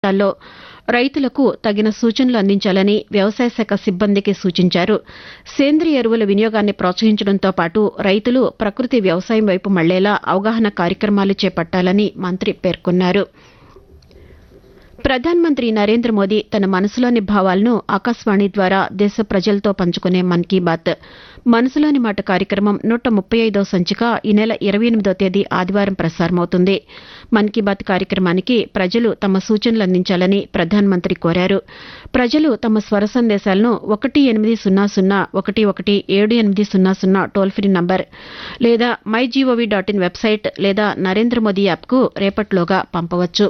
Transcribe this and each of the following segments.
ప్రాంతాల్లో రైతులకు తగిన సూచనలు అందించాలని వ్యవసాయ శాఖ సిబ్బందికి సూచించారు సేంద్రియ ఎరువుల వినియోగాన్ని ప్రోత్సహించడంతో పాటు రైతులు ప్రకృతి వ్యవసాయం వైపు మళ్లేలా అవగాహన కార్యక్రమాలు చేపట్టాలని మంత్రి పేర్కొన్నారు ప్రధానమంత్రి నరేంద్ర మోదీ తన మనసులోని భావాలను ఆకాశవాణి ద్వారా దేశ ప్రజలతో పంచుకునే మన్ కీ బాత్ మనసులోని మాట కార్యక్రమం నూట ముప్పై ఐదో సంచిక ఈ నెల ఇరవై ఎనిమిదో తేదీ ఆదివారం ప్రసారమవుతుంది మన్ కీ బాత్ కార్యక్రమానికి ప్రజలు తమ సూచనలు అందించాలని ప్రధానమంత్రి కోరారు ప్రజలు తమ స్వర సందేశాలను ఒకటి ఎనిమిది సున్నా సున్నా ఒకటి ఒకటి ఏడు ఎనిమిది సున్నా సున్నా టోల్ ఫ్రీ నంబర్ లేదా my G O V dot in website లేదా నరేంద్ర మోదీ యాప్కు రేపట్లోగా పంపవచ్చు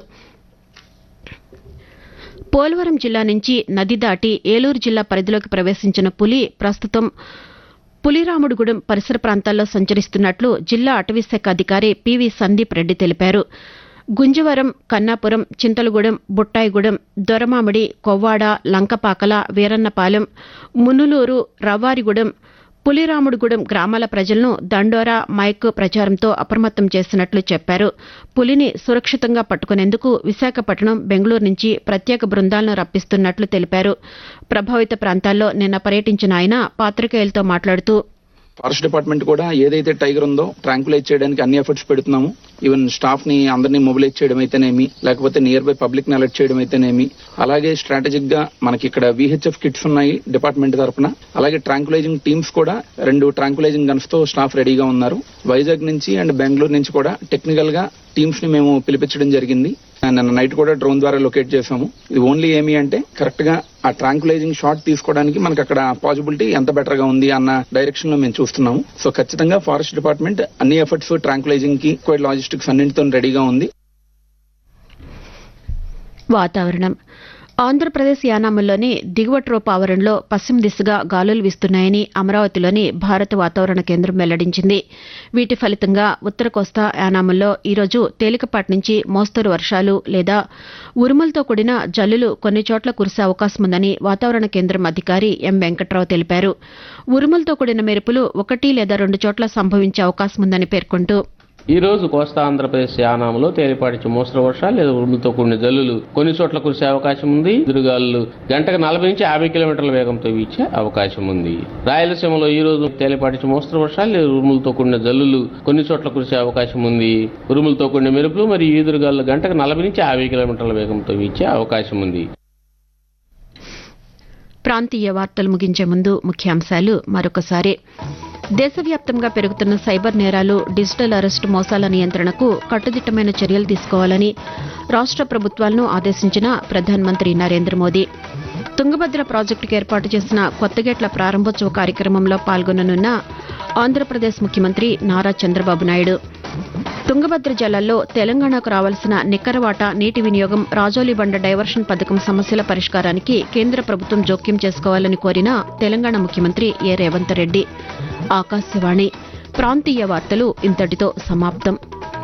పోలవరం జిల్లా నుంచి నది దాటి ఏలూరు జిల్లా పరిధిలోకి ప్రవేశించిన పులి ప్రస్తుతం పులిరాముడుగూడెం పరిసర ప్రాంతాల్లో సంచరిస్తున్నట్లు జిల్లా అటవీశాఖ అధికారి పివి సందీప్ రెడ్డి తెలిపారు గుంజవరం కన్నాపురం చింతలగూడెం బుట్టాయిగూడెం దొరమామిడి కొవ్వాడ లంకపాకల వీరన్నపాలెం మునులూరు రవ్వారిగూడెం పులిరాముడుగూడెం గ్రామాల ప్రజలను దండోరా మైక్ ప్రచారంతో అప్రమత్తం చేసినట్లు చెప్పారు పులిని సురక్షితంగా పట్టుకునేందుకు విశాఖపట్నం బెంగళూరు నుంచి ప్రత్యేక బృందాలను రప్పిస్తున్నట్లు తెలిపారు ప్రభావిత ప్రాంతాల్లో నిన్న పర్యటించిన ఆయన పాతికేయులతో మాట్లాడుతూ ఫారెస్ట్ డిపార్ట్మెంట్ కూడా ఏదైతే టైగర్ ఉందో ట్రాంకులైజ్ చేయడానికి అన్ని ఎఫర్ట్స్ పెడుతున్నాము ఈవెన్ స్టాఫ్ ని అందరినీ మొబిలైజ్ చేయడం అయితేనేమి లేకపోతే నియర్ బై పబ్లిక్ ని అలర్ట్ చేయడం అయితేనేమి అలాగే స్ట్రాటజిక్ గా మనకి ఇక్కడ విహెచ్ఎఫ్ కిట్స్ ఉన్నాయి డిపార్ట్మెంట్ తరఫున అలాగే ట్రాంకులైజింగ్ టీమ్స్ కూడా రెండు ట్రాంకులైజింగ్ గన్స్ తో స్టాఫ్ రెడీగా ఉన్నారు వైజాగ్ నుంచి అండ్ బెంగళూరు నుంచి కూడా టెక్నికల్ గా టీమ్స్ ని మేము పిలిపించడం జరిగింది నిన్న నైట్ కూడా డ్రోన్ ద్వారా లొకేట్ చేసాము ఇది ఓన్లీ ఏమి అంటే కరెక్ట్ గా ఆ ట్రాంకులైజింగ్ షాట్ తీసుకోవడానికి మనకి అక్కడ పాసిబిలిటీ ఎంత బెటర్ గా ఉంది అన్న డైరెక్షన్ లో మేము చూస్తున్నాము సో ఖచ్చితంగా ఫారెస్ట్ డిపార్ట్మెంట్ అన్ని ఎఫర్ట్స్ ట్రాంకులైజింగ్ కి కోవిడ్ లాజిస్టిక్స్ అన్నింటితో రెడీగా ఉంది వాతావరణం ఆంధ్రప్రదేశ్ యానాముల్లోని దిగువ ట్రోప్ ఆవరణలో పశ్చిమ దిశగా గాలులు వీస్తున్నాయని అమరావతిలోని భారత వాతావరణ కేంద్రం వెల్లడించింది వీటి ఫలితంగా ఉత్తర కోస్తా యానాముల్లో ఈరోజు తేలికపాటి నుంచి మోస్తరు వర్షాలు లేదా ఉరుములతో కూడిన జల్లులు కొన్ని చోట్ల కురిసే అవకాశం ఉందని వాతావరణ కేంద్రం అధికారి ఎం వెంకట్రావు తెలిపారు ఉరుములతో కూడిన మెరుపులు ఒకటి లేదా రెండు చోట్ల సంభవించే అవకాశం ఉందని పేర్కొంటూ ఈ రోజు కోస్తా ఆంధ్రప్రదేశ్ యానాంలో తేలిపాటి మోస్తరు వర్షాలు లేదా ఉరుములతో కూడిన జల్లులు కొన్ని చోట్ల కురిసే అవకాశం ఉంది ఎదురుగాలు గంటకు నలభై నుంచి యాభై కిలోమీటర్ల వేగంతో వీచే అవకాశం ఉంది రాయలసీమలో ఈ రోజు తేలిపాటి మోస్తరు వర్షాలు లేదా ఉరుములతో కూడిన జల్లులు కొన్ని చోట్ల కురిసే అవకాశం ఉంది ఉరుములతో కూడిన మెరుపులు మరియు ఈదురుగాలు గంటకు నలభై నుంచి యాభై కిలోమీటర్ల వేగంతో వీచే అవకాశం ఉంది ప్రాంతీయ వార్తలు ముగించే ముందు ముఖ్యాంశాలు మరొకసారి దేశవ్యాప్తంగా పెరుగుతున్న సైబర్ నేరాలు డిజిటల్ అరెస్టు మోసాల నియంత్రణకు కట్టుదిట్టమైన చర్యలు తీసుకోవాలని రాష్ట ప్రభుత్వాలను ఆదేశించిన ప్రధానమంత్రి నరేంద్ర మోదీ తుంగభద్ర ప్రాజెక్టుకు ఏర్పాటు చేసిన కొత్తగేట్ల ప్రారంభోత్సవ కార్యక్రమంలో పాల్గొననున్న ఆంధ్రప్రదేశ్ ముఖ్యమంత్రి నారా చంద్రబాబు నాయుడు తుంగభద్ర జలాల్లో తెలంగాణకు రావాల్సిన నికర వాటా నీటి వినియోగం రాజోలి బండ డైవర్షన్ పథకం సమస్యల పరిష్కారానికి కేంద్ర ప్రభుత్వం జోక్యం చేసుకోవాలని కోరిన తెలంగాణ ముఖ్యమంత్రి ఏ రేవంత్ రెడ్డి ఆకాశవాణి ప్రాంతీయ వార్తలు ఇంతటితో సమాప్తం